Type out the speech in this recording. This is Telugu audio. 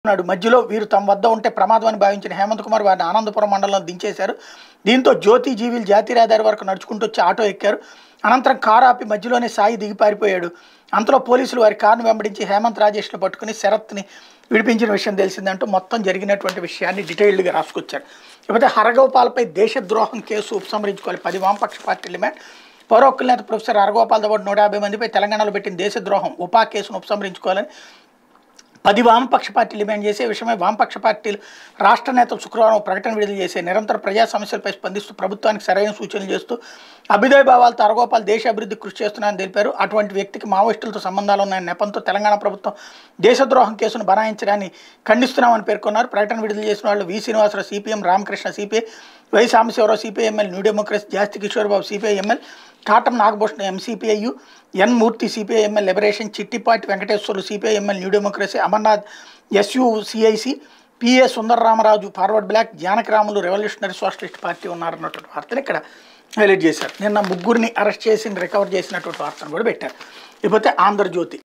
నాడు మధ్యలో వీరు తమ వద్ద ఉంటే ప్రమాదం అని భావించిన హేమంత్ కుమార్ వారిని ఆనందపురం మండలంలో దించేశారు దీంతో జ్యోతి జీవిల్ జాతీయ రహదారి వరకు నడుచుకుంటూ వచ్చి ఆటో ఎక్కారు అనంతరం కారు ఆపి మధ్యలోనే సాయి దిగి పారిపోయాడు అంతలో పోలీసులు వారి కారును వెంబడించి హేమంత్ రాజేష్ను పట్టుకుని శరత్ని విడిపించిన విషయం తెలిసిందంటూ మొత్తం జరిగినటువంటి విషయాన్ని డీటెయిల్డ్గా రాసుకొచ్చారు ఇకపోతే హరగోపాల్పై దేశద్రోహం కేసు ఉపసంహరించుకోవాలి పది వామపక్ష పార్టీ డిమాండ్ పౌర హక్కుల నేత ప్రొఫెసర్ హరగోపాల్తో పాటు నూట యాభై మందిపై తెలంగాణలో పెట్టిన దేశద్రోహం ఉపా కేసును ఉపసంహరించుకోవాలని పది వామపక్ష పార్టీలు డిమాండ్ చేసే విషయమై వామపక్ష పార్టీలు రాష్ట్ర నేతలు శుక్రవారం ఒక ప్రకటన విడుదల చేసే నిరంతర ప్రజా సమస్యలపై స్పందిస్తూ ప్రభుత్వానికి సరైన సూచనలు చేస్తూ అభ్యుదయ భావాలతో అరగోపాల్ దేశ అభివృద్ధి కృషి చేస్తున్నారని తెలిపారు అటువంటి వ్యక్తికి మావోయిస్టులతో సంబంధాలు ఉన్నాయని నెపంతో తెలంగాణ ప్రభుత్వం దేశద్రోహం కేసును బనాయించడాన్ని ఖండిస్తున్నామని పేర్కొన్నారు ప్రకటన విడుదల చేసిన వాళ్ళు V Srinivasarao CPM Ramakrishna CPI Y Sambasivarao CPIML new democracy Jasti Kishore Babu CPIML Katam Nagabhushan MCPIU N Murthy CPIML liberation Chittipati Venkateswarlu CPIML new democracy Amarnath SU CIC PA Sundararamaraju forward bloc Janakaramulu revolutionary socialist party ఉన్నారన్నటువంటి వార్తను ఇక్కడ హైలైట్ చేశారు నిన్న ముగ్గురిని అరెస్ట్ చేసి రికవర్ చేసినటువంటి వార్తను కూడా పెట్టారు ఇకపోతే ఆంధ్రజ్యోతి